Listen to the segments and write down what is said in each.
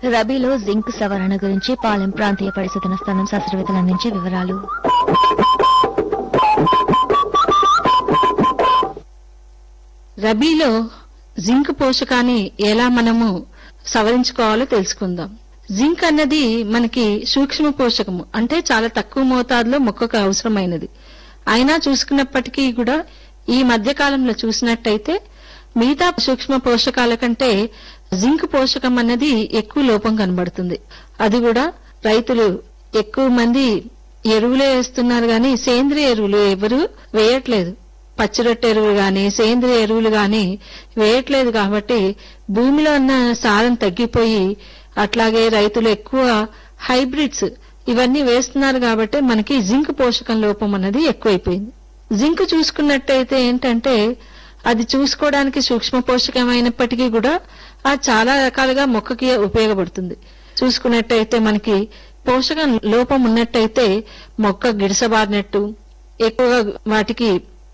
రబీలో జింక్ సవరణ గురించి పాలెం ప్రాంతీయ పరిశోధన స్థానం శాస్త్రవేత్తలు అందించే వివరాలు రబీలో జింక్ పోషకాన్ని ఎలా మనము సవరించుకోవాలో తెలుసుకుందాం జింక్ అన్నది మనకి సూక్ష్మ పోషకము అంటే చాలా తక్కువ మోతాదులో మొక్కకు అవసరమైనది అయినా చూసుకున్నప్పటికీ కూడా ఈ మధ్య కాలంలో చూసినట్టయితే మిగతా సూక్ష్మ పోషకాల కంటే జింక్ పోషకం అన్నది ఎక్కువ లోపం కనబడుతుంది అది కూడా రైతులు ఎక్కువ మంది ఎరువులే వేస్తున్నారు గాని సేంద్రియ ఎరువులు ఎవరు వేయట్లేదు పచ్చిరొట్టె ఎరువులు గాని సేంద్రియ ఎరువులు గాని వేయట్లేదు కాబట్టి భూమిలో ఉన్న సారం తగ్గిపోయి అట్లాగే రైతులు ఎక్కువ హైబ్రిడ్స్ ఇవన్నీ వేస్తున్నారు కాబట్టి మనకి జింక్ పోషకం లోపం అనేది ఎక్కువైపోయింది జింక్ చూసుకున్నట్టయితే ఏంటంటే అది చూసుకోవడానికి సూక్ష్మ పోషకమైనప్పటికీ కూడా అది చాలా రకాలుగా మొక్కకి ఉపయోగపడుతుంది చూసుకున్నట్టయితే మనకి పోషకం లోపం ఉన్నట్టయితే మొక్క గిడసబారినట్టు ఎక్కువగా వాటికి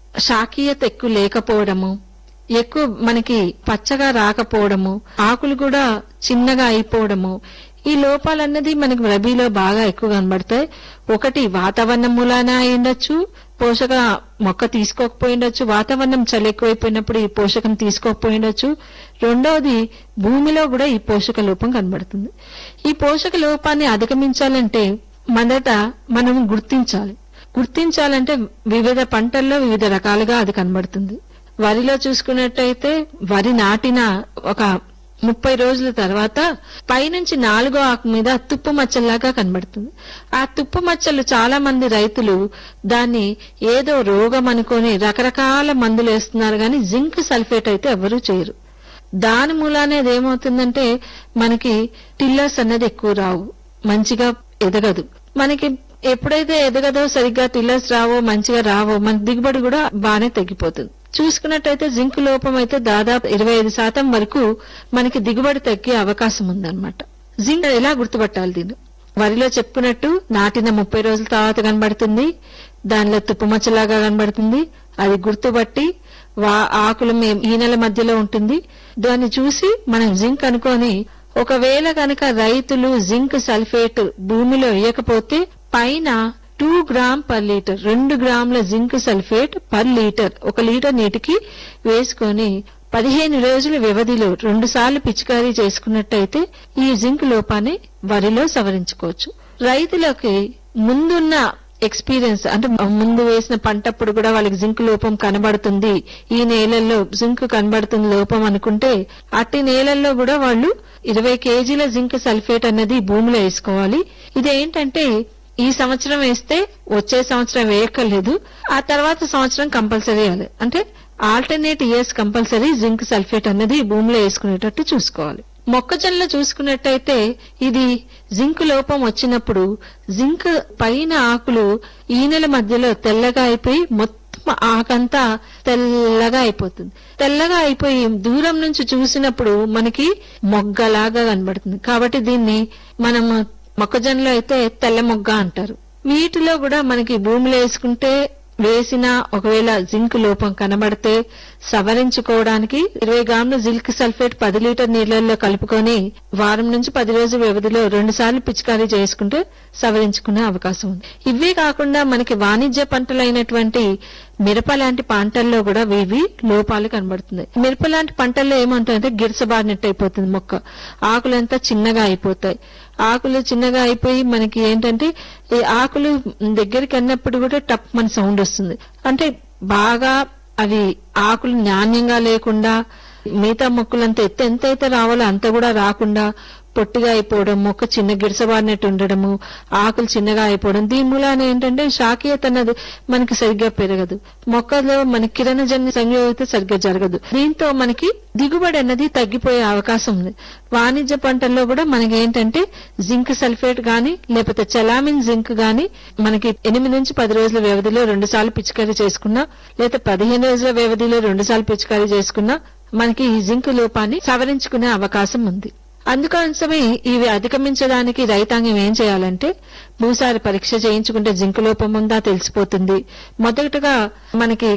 శాకీయత ఎక్కువ లేకపోవడము ఎక్కువ మనకి పచ్చగా రాకపోవడము ఆకులు కూడా చిన్నగా అయిపోవడము ఈ లోపాలన్నది మనకి రబీలో బాగా ఎక్కువ కనబడతాయి ఒకటి వాతావరణం మూలాన అయి ఉండొచ్చు పోషక మొక్క తీసుకోకపోయి ఉండొచ్చు వాతావరణం చలి ఎక్కువైపోయినప్పుడు ఈ పోషకం తీసుకోకపోయి ఉండొచ్చు రెండవది భూమిలో కూడా ఈ పోషక లోపం కనబడుతుంది ఈ పోషక లోపాన్ని అధిగమించాలంటే మొదట మనం గుర్తించాలి గుర్తించాలంటే వివిధ పంటల్లో వివిధ రకాలుగా అది కనబడుతుంది వరిలో చూసుకున్నట్టయితే వరి నాటిన ఒక ముప్పై రోజుల తర్వాత పైనుంచి నాలుగో ఆకు మీద తుప్పు మచ్చల్లాగా కనబడుతుంది ఆ తుప్పు మచ్చలు చాలా మంది రైతులు దాన్ని ఏదో రోగం అనుకొని రకరకాల మందులు వేస్తున్నారు కానీ జింక్ సల్ఫేట్ అయితే ఎవరూ చేయరు దాని మూలానే ఏమవుతుందంటే మనకి టిల్లర్స్ అన్నది ఎక్కువ రావు మంచిగా ఎదగదు మనకి ఎప్పుడైతే ఎదగదో సరిగ్గా టిల్లర్స్ రావో మంచిగా రావో మన దిగుబడి కూడా బాగానే తగ్గిపోతుంది చూసుకున్నట్టయితే జింక్ లోపం అయితే దాదాపు ఇరవై ఐదు శాతం వరకు మనకి దిగుబడి తగ్గే అవకాశం ఉందన్నమాట జింక్ ఎలా గుర్తుపట్టాలి దీన్ని వరిలో చెప్పుకున్నట్టు నాటిన ముప్పై రోజుల తర్వాత కనబడుతుంది దానిలో తుప్పుమచ్చలాగా కనబడుతుంది అది గుర్తుపట్టి వా ఆకుల మే- ఈనెల మధ్యలో ఉంటుంది దాన్ని చూసి మనం జింక్ అనుకొని ఒకవేళ కనుక రైతులు జింక్ సల్ఫేట్ భూమిలో వేయకపోతే పైన టూ గ్రామ్ పర్ లీటర్ రెండు గ్రాముల జింక్ సల్ఫేట్ పర్ లీటర్ ఒక లీటర్ నీటికి వేసుకొని పదిహేను రోజుల వ్యవధిలో రెండు సార్లు పిచికారీ చేసుకున్నట్టయితే ఈ జింక్ లోపాన్ని వరిలో సవరించుకోవచ్చు రైతులకి ముందున్న ఎక్స్పీరియన్స్ అంటే ముందు వేసిన పంటప్పుడు కూడా వాళ్ళకి జింక్ లోపం కనబడుతుంది ఈ నేలల్లో జింక్ కనబడుతుంది లోపం అనుకుంటే అట్టి నేలల్లో కూడా వాళ్ళు ఇరవై కేజీల జింక్ సల్ఫేట్ అన్నది భూమిలో వేసుకోవాలి ఇది ఏంటంటే ఈ సంవత్సరం వేస్తే వచ్చే సంవత్సరం వేయక్కర్లేదు ఆ తర్వాత సంవత్సరం కంపల్సరీ వేయాలి అంటే alternate years compulsory zinc sulphate అన్నది భూమిలో వేసుకునేటట్టు చూసుకోవాలి మొక్కజొన్నలో చూసుకున్నట్టయితే ఇది జింక్ లోపం వచ్చినప్పుడు జింక్ పైన ఆకులు ఈనెల మధ్యలో తెల్లగా అయిపోయి మొత్తం ఆకంతా తెల్లగా అయిపోతుంది తెల్లగా అయిపోయి దూరం నుంచి చూసినప్పుడు మనకి మొగ్గలాగా కనబడుతుంది కాబట్టి దీన్ని మనం మొక్కజొన్నలో అయితే తెల్ల మొగ్గ అంటారు వీటిలో కూడా మనకి భూమిలో వేసుకుంటే వేసిన ఒకవేళ జింక్ లోపం కనబడితే సవరించుకోవడానికి ఇరవై గ్రాముల జింక్ సల్ఫేట్ పది లీటర్ నీళ్లలో కలుపుకొని వారం నుంచి పది రోజుల వ్యవధిలో రెండు సార్లు పిచికారీ చేసుకుంటే సవరించుకునే అవకాశం ఉంది ఇవే కాకుండా మనకి వాణిజ్య పంటలైనటువంటి మిరప లాంటి పంటల్లో కూడా ఇవి లోపాలు కనబడుతుంది మిరప లాంటి పంటల్లో ఏమంటుందంటే గిరసబారినట్టు అయిపోతుంది మొక్క ఆకులంతా చిన్నగా అయిపోతాయి ఆకులు చిన్నగా అయిపోయి మనకి ఏంటంటే ఈ ఆకులు దగ్గరికి అన్నప్పుడు కూడా టప్ మన సౌండ్ వస్తుంది అంటే బాగా అవి ఆకులు నాణ్యంగా లేకుండా మిగతా మొక్కలంతా ఎత్తు ఎంత అయితే రావాలో అంత కూడా రాకుండా పొట్టిగా అయిపోవడం మొక్క చిన్న గిడసబారినట్టు ఉండడము ఆకులు చిన్నగా అయిపోవడం దీని మూలాన ఏంటంటే శాఖీయత అన్నది మనకి సరిగ్గా పెరగదు మొక్కలో మన కిరణజన్య సంయోగిత సరిగ్గా జరగదు దీంతో మనకి దిగుబడి అన్నది తగ్గిపోయే అవకాశం ఉంది వాణిజ్య పంటల్లో కూడా మనకి ఏంటంటే జింక్ సల్ఫేట్ గాని లేకపోతే చలామిన్ జింక్ గాని మనకి ఎనిమిది నుంచి పది రోజుల వ్యవధిలో రెండు సార్లు పిచికారీ చేసుకున్నా లేదా పదిహేను రోజుల వ్యవధిలో రెండు సార్లు పిచికారీ చేసుకున్నా మనకి ఈ జింక్ లోపాన్ని సవరించుకునే అవకాశం ఉంది అందుకోసమే ఇవి అధిగమించడానికి రైతాంగం ఏం చేయాలంటే భూసార పరీక్ష చేయించుకుంటే జింక్ లోపం ఉందా తెలిసిపోతుంది మొదటగా మనకి